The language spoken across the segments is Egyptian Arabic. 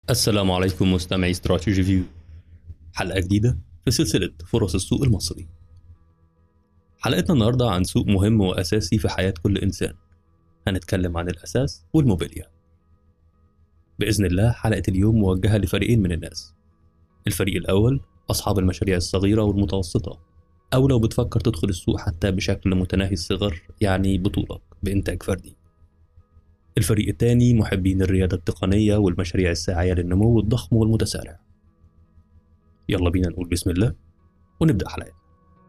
السلام عليكم مستمعي استراتيجي فيو حلقة جديدة في سلسلة فرص السوق المصري حلقتنا النهاردة عن سوق مهم وأساسي في حياة كل إنسان هنتكلم عن الأساس والموبيليا بإذن الله حلقة اليوم موجهة لفريقين من الناس الفريق الأول أصحاب المشاريع الصغيرة والمتوسطة أو لو بتفكر تدخل السوق حتى بشكل متناهي الصغر يعني بطولك بإنتاج فردي الفريق الثاني محبين الريادة التقنية والمشاريع الساعية للنمو الضخم والمتسارع يلا بينا نقول بسم الله ونبدأ حلقتنا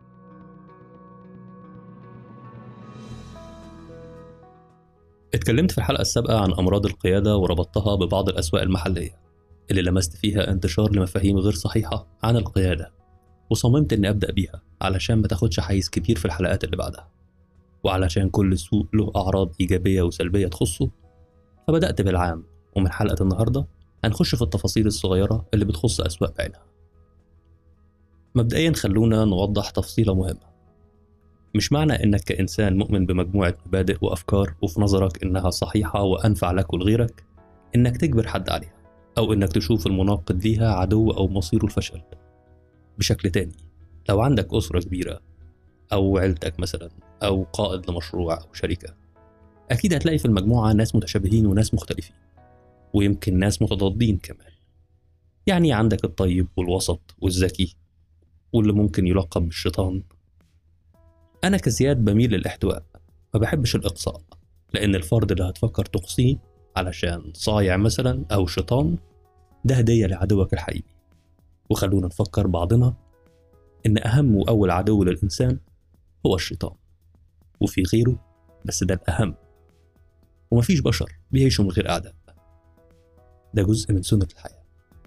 اتكلمت في الحلقة السابقة عن أمراض القيادة وربطتها ببعض الأسواق المحلية اللي لمست فيها انتشار لمفاهيم غير صحيحة عن القيادة وصممت إني أبدأ بيها علشان ما تاخدش حيز كبير في الحلقات اللي بعدها وعلشان كل سوق له أعراض إيجابية وسلبية تخصه فبدأت بالعام ومن حلقة النهاردة هنخش في التفاصيل الصغيرة اللي بتخص أسواق بعينها مبدئيا خلونا نوضح تفصيلة مهمة مش معنى إنك كإنسان مؤمن بمجموعة مبادئ وأفكار وفي نظرك إنها صحيحة وأنفع لك ولغيرك إنك تجبر حد عليها أو إنك تشوف المناقض ليها عدو أو مصيره الفشل بشكل تاني لو عندك أسرة كبيرة أو عيلتك مثلا أو قائد لمشروع أو شركة أكيد هتلاقي في المجموعة ناس متشابهين وناس مختلفين ويمكن ناس متضادين كمان يعني عندك الطيب والوسط والذكي واللي ممكن يلقب بالشيطان أنا كزياد بميل للاحتواء ما بحبش الإقصاء لأن الفرد اللي هتفكر تقصيه علشان صايع مثلا أو شيطان ده هدية لعدوك الحقيقي وخلونا نفكر بعضنا إن أهم وأول عدو للإنسان هو الشيطان وفي غيره بس ده الأهم ومفيش بشر بيعيشوا من غير أعداء ده جزء من سنة الحياة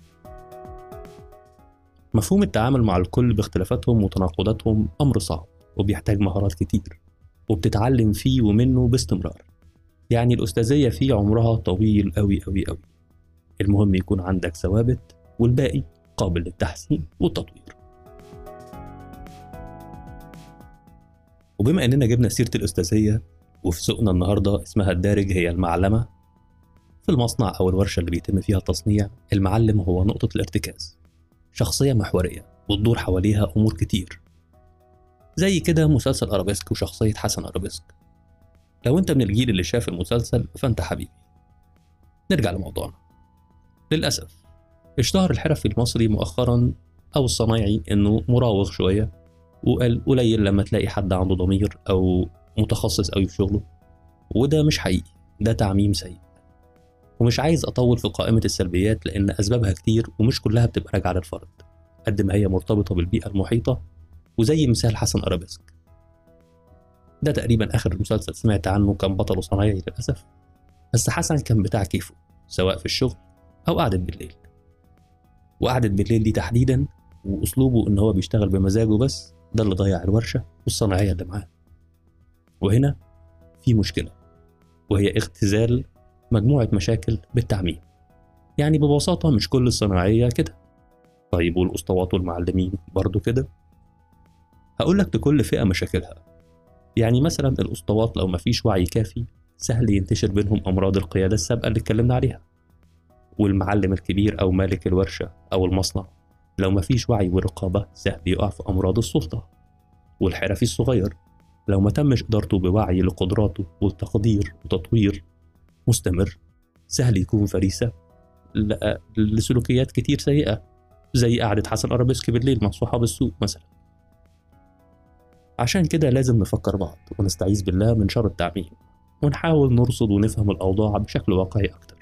مفهوم التعامل مع الكل باختلافاتهم وتناقضاتهم أمر صعب وبيحتاج مهارات كتير وبتتعلم فيه ومنه باستمرار يعني الأستاذية فيه عمرها طويل أوي أوي أوي المهم يكون عندك ثوابت والباقي قابل للتحسين والتطوير وبما اننا جبنا سيره الاستاذيه وفي سوقنا النهارده اسمها الدارج هي المعلمه في المصنع او الورشه اللي بيتم فيها التصنيع المعلم هو نقطه الارتكاز شخصيه محوريه وتدور حواليها امور كتير زي كده مسلسل ارابيسك وشخصيه حسن ارابيسك لو انت من الجيل اللي شاف المسلسل فانت حبيبي نرجع لموضوعنا للاسف اشتهر الحرفي المصري مؤخرا او الصنايعي انه مراوغ شويه وقال قليل لما تلاقي حد عنده ضمير او متخصص قوي في شغله وده مش حقيقي ده تعميم سيء ومش عايز اطول في قائمه السلبيات لان اسبابها كتير ومش كلها بتبقى راجعه للفرد قد ما هي مرتبطه بالبيئه المحيطه وزي مثال حسن ارابيسك ده تقريبا اخر مسلسل سمعت عنه كان بطله صنايعي للاسف بس حسن كان بتاع كيفه سواء في الشغل او قعدة بالليل وقعدة بالليل دي تحديدا واسلوبه ان هو بيشتغل بمزاجه بس ده اللي ضيع الورشة والصناعية اللي معاه وهنا في مشكلة وهي اختزال مجموعة مشاكل بالتعميم يعني ببساطة مش كل الصناعية كده طيب والأسطوات والمعلمين برضو كده هقولك لكل فئة مشاكلها يعني مثلا الأسطوات لو مفيش وعي كافي سهل ينتشر بينهم أمراض القيادة السابقة اللي اتكلمنا عليها والمعلم الكبير أو مالك الورشة أو المصنع لو مفيش وعي ورقابة سهل يقع في أمراض السلطة والحرفي الصغير لو ما تمش إدارته بوعي لقدراته والتقدير وتطوير مستمر سهل يكون فريسة لسلوكيات كتير سيئة زي قعدة حسن أرابيسكي بالليل مع صحاب السوق مثلا عشان كده لازم نفكر بعض ونستعيذ بالله من شر التعميم ونحاول نرصد ونفهم الأوضاع بشكل واقعي أكتر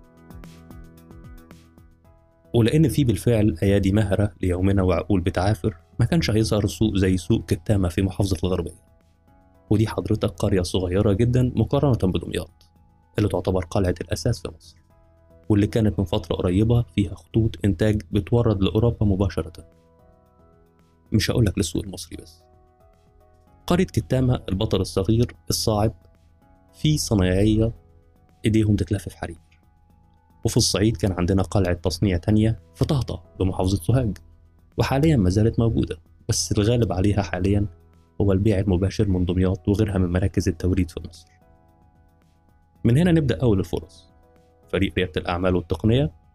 ولأن في بالفعل أيادي مهرة ليومنا وعقول بتعافر ما كانش هيظهر سوق زي سوق كتامة في محافظة الغربية ودي حضرتك قرية صغيرة جدا مقارنة بدمياط اللي تعتبر قلعة الأساس في مصر واللي كانت من فترة قريبة فيها خطوط إنتاج بتورد لأوروبا مباشرة مش هقولك للسوق المصري بس قرية كتامة البطل الصغير الصاعد في صنايعية إيديهم تتلف في حرير وفي الصعيد كان عندنا قلعة تصنيع تانية في طهطة بمحافظة سوهاج وحاليا ما زالت موجودة بس الغالب عليها حاليا هو البيع المباشر من دمياط وغيرها من مراكز التوريد في مصر من هنا نبدأ أول الفرص فريق ريادة الأعمال والتقنية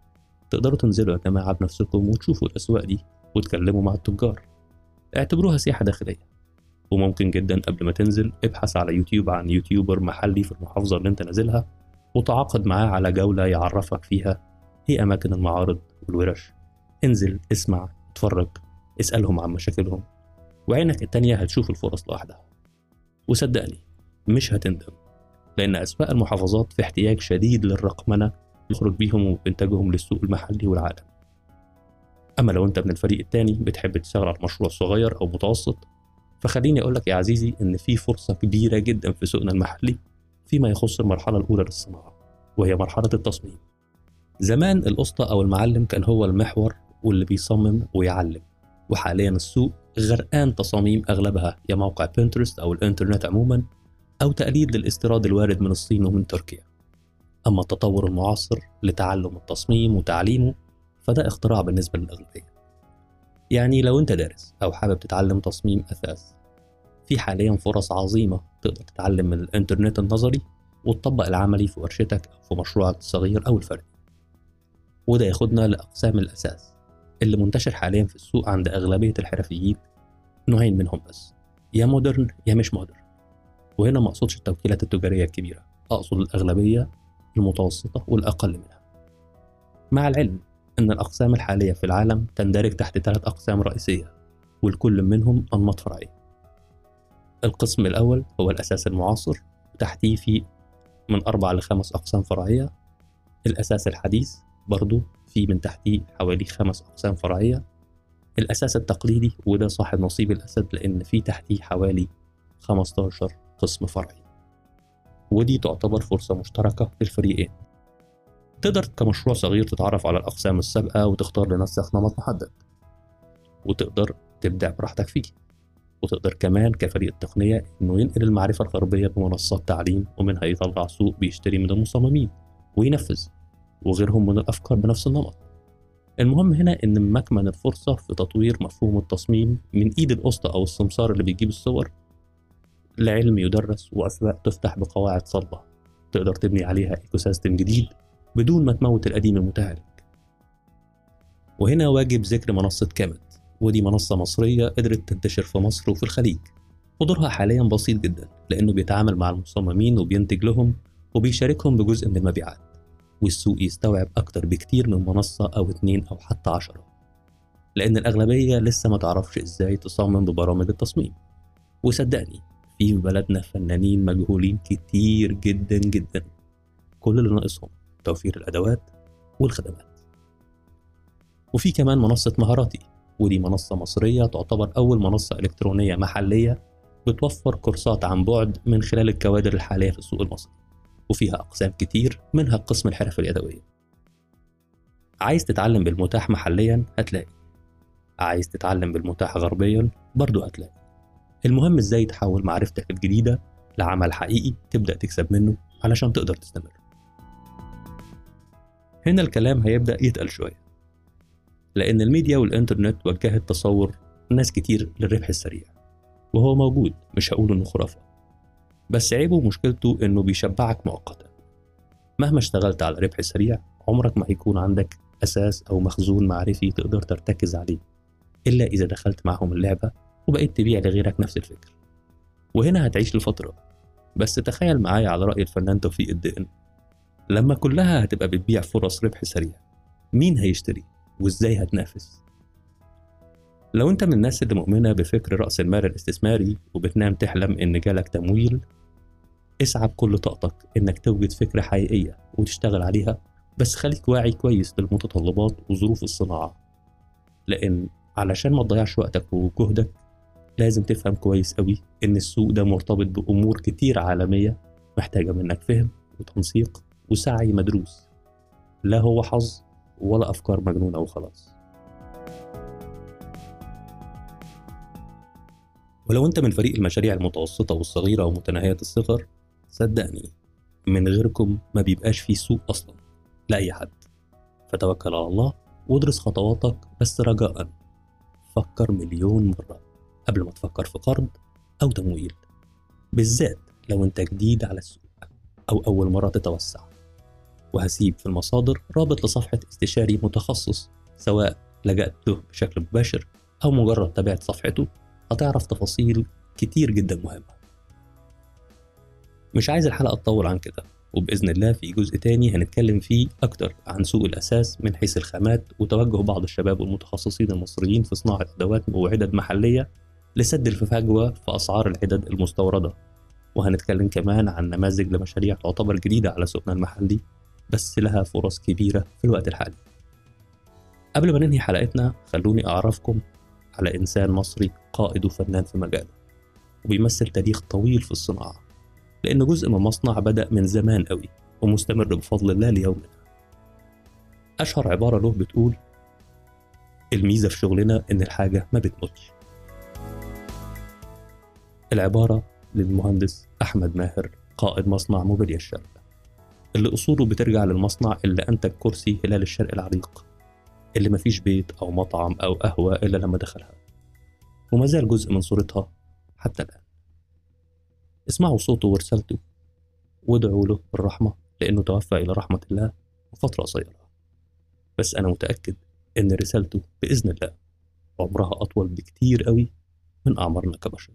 تقدروا تنزلوا يا جماعة بنفسكم وتشوفوا الأسواق دي وتكلموا مع التجار اعتبروها سياحة داخلية وممكن جدا قبل ما تنزل ابحث على يوتيوب عن يوتيوبر محلي في المحافظة اللي انت نازلها وتعاقد معاه على جولة يعرفك فيها ايه أماكن المعارض والورش انزل اسمع اتفرج اسألهم عن مشاكلهم وعينك التانية هتشوف الفرص لوحدها وصدقني مش هتندم لأن أسواق المحافظات في احتياج شديد للرقمنة يخرج بيهم وإنتاجهم للسوق المحلي والعالمي أما لو أنت من الفريق التاني بتحب تشتغل على مشروع صغير أو متوسط فخليني أقول لك يا عزيزي إن في فرصة كبيرة جدا في سوقنا المحلي فيما يخص المرحلة الأولى للصناعة وهي مرحلة التصميم زمان الأسطى أو المعلم كان هو المحور واللي بيصمم ويعلم وحاليا السوق غرقان تصاميم أغلبها يا موقع بنترست أو الإنترنت عموما أو تقليد للاستيراد الوارد من الصين ومن تركيا أما التطور المعاصر لتعلم التصميم وتعليمه فده اختراع بالنسبة للأغلبية يعني لو أنت دارس أو حابب تتعلم تصميم أثاث في حاليا فرص عظيمة تقدر تتعلم من الإنترنت النظري وتطبق العملي في ورشتك أو في مشروعك الصغير أو الفردي وده ياخدنا لأقسام الأساس اللي منتشر حاليا في السوق عند أغلبية الحرفيين نوعين منهم بس يا مودرن يا مش مودرن وهنا ما أقصدش التوكيلات التجارية الكبيرة أقصد الأغلبية المتوسطة والأقل منها مع العلم أن الأقسام الحالية في العالم تندرج تحت ثلاث أقسام رئيسية والكل منهم أنماط فرعية القسم الأول هو الأساس المعاصر وتحتيه في من أربع لخمس أقسام فرعية الأساس الحديث برضو في من تحتيه حوالي خمس أقسام فرعية الأساس التقليدي وده صاحب نصيب الأسد لأن في تحتيه حوالي 15 قسم فرعي ودي تعتبر فرصة مشتركة للفريقين تقدر كمشروع صغير تتعرف على الأقسام السابقة وتختار لنفسك نمط محدد وتقدر تبدع براحتك فيه وتقدر كمان كفريق التقنية إنه ينقل المعرفة الغربية بمنصات تعليم ومنها يطلع سوق بيشتري من المصممين وينفذ وغيرهم من الأفكار بنفس النمط المهم هنا إن مكمن الفرصة في تطوير مفهوم التصميم من إيد الأسطى أو السمسار اللي بيجيب الصور لعلم يدرس وأسواق تفتح بقواعد صلبة تقدر تبني عليها إيكو سيستم جديد بدون ما تموت القديم المتهالك وهنا واجب ذكر منصة كامت ودي منصة مصرية قدرت تنتشر في مصر وفي الخليج ودورها حاليا بسيط جدا لأنه بيتعامل مع المصممين وبينتج لهم وبيشاركهم بجزء من المبيعات والسوق يستوعب أكتر بكتير من منصة أو اتنين أو حتى عشرة لأن الأغلبية لسه ما تعرفش إزاي تصمم ببرامج التصميم وصدقني في بلدنا فنانين مجهولين كتير جدا جدا كل اللي ناقصهم توفير الأدوات والخدمات وفي كمان منصة مهاراتي ودي منصة مصرية تعتبر أول منصة إلكترونية محلية بتوفر كورسات عن بعد من خلال الكوادر الحالية في السوق المصري وفيها أقسام كتير منها قسم الحرف اليدوية عايز تتعلم بالمتاح محليا هتلاقي عايز تتعلم بالمتاح غربيا برضو هتلاقي المهم ازاي تحول معرفتك الجديدة لعمل حقيقي تبدأ تكسب منه علشان تقدر تستمر هنا الكلام هيبدأ يتقل شوية لأن الميديا والإنترنت وجهت تصور ناس كتير للربح السريع وهو موجود مش هقول إنه خرافة بس عيبه ومشكلته إنه بيشبعك مؤقتا مهما اشتغلت على الربح السريع عمرك ما هيكون عندك أساس أو مخزون معرفي تقدر ترتكز عليه إلا إذا دخلت معهم اللعبة وبقيت تبيع لغيرك نفس الفكر وهنا هتعيش لفترة بس تخيل معايا على رأي الفنان توفيق الدقن لما كلها هتبقى بتبيع فرص ربح سريع مين هيشتري وازاي هتنافس لو انت من الناس اللي مؤمنة بفكر رأس المال الاستثماري وبتنام تحلم ان جالك تمويل اسعى بكل طاقتك انك توجد فكرة حقيقية وتشتغل عليها بس خليك واعي كويس للمتطلبات وظروف الصناعة لان علشان ما تضيعش وقتك وجهدك لازم تفهم كويس قوي ان السوق ده مرتبط بامور كتير عالمية محتاجة منك فهم وتنسيق وسعي مدروس لا هو حظ ولا أفكار مجنونة وخلاص ولو أنت من فريق المشاريع المتوسطة والصغيرة ومتناهية الصغر صدقني من غيركم ما بيبقاش في سوق أصلا لأي حد فتوكل على الله وادرس خطواتك بس رجاء فكر مليون مرة قبل ما تفكر في قرض أو تمويل بالذات لو أنت جديد على السوق أو أول مرة تتوسع وهسيب في المصادر رابط لصفحة استشاري متخصص سواء لجأت له بشكل مباشر أو مجرد تابعت صفحته هتعرف تفاصيل كتير جدا مهمة مش عايز الحلقة تطول عن كده وبإذن الله في جزء تاني هنتكلم فيه أكتر عن سوق الأساس من حيث الخامات وتوجه بعض الشباب والمتخصصين المصريين في صناعة أدوات وعدد محلية لسد الفجوة في أسعار العدد المستوردة وهنتكلم كمان عن نماذج لمشاريع تعتبر جديدة على سوقنا المحلي بس لها فرص كبيرة في الوقت الحالي قبل ما ننهي حلقتنا خلوني أعرفكم على إنسان مصري قائد وفنان في مجاله وبيمثل تاريخ طويل في الصناعة لأنه جزء من مصنع بدأ من زمان قوي ومستمر بفضل الله ليومنا أشهر عبارة له بتقول الميزة في شغلنا إن الحاجة ما بتموتش العبارة للمهندس أحمد ماهر قائد مصنع موبيليا الشرق اللي أصوله بترجع للمصنع اللي أنتج كرسي هلال الشرق العريق اللي مفيش بيت أو مطعم أو قهوة إلا لما دخلها وما زال جزء من صورتها حتى الآن اسمعوا صوته ورسالته وادعوا له بالرحمة لأنه توفى إلى رحمة الله من فترة قصيرة بس أنا متأكد إن رسالته بإذن الله عمرها أطول بكتير قوي من أعمارنا كبشر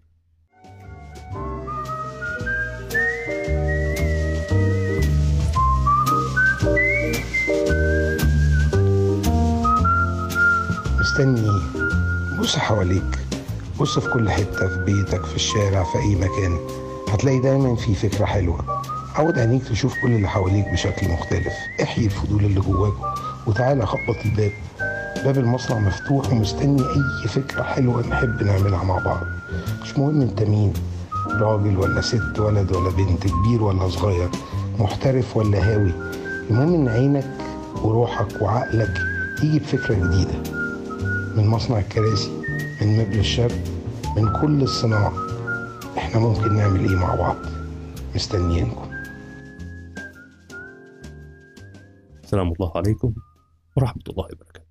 مستني ايه بص حواليك بص في كل حتة في بيتك في الشارع في أي مكان هتلاقي دايما في فكرة حلوة عود عينيك تشوف كل اللي حواليك بشكل مختلف احيي الفضول اللي جواك وتعالى خبط الباب باب المصنع مفتوح ومستني أي فكرة حلوة نحب نعملها مع بعض مش مهم انت مين راجل ولا ست ولد ولا بنت كبير ولا صغير محترف ولا هاوي المهم ان عينك وروحك وعقلك يجي بفكرة جديدة من مصنع الكراسي من مبل الشرق من كل الصناعة احنا ممكن نعمل ايه مع بعض مستنيينكم السلام الله عليكم ورحمة الله وبركاته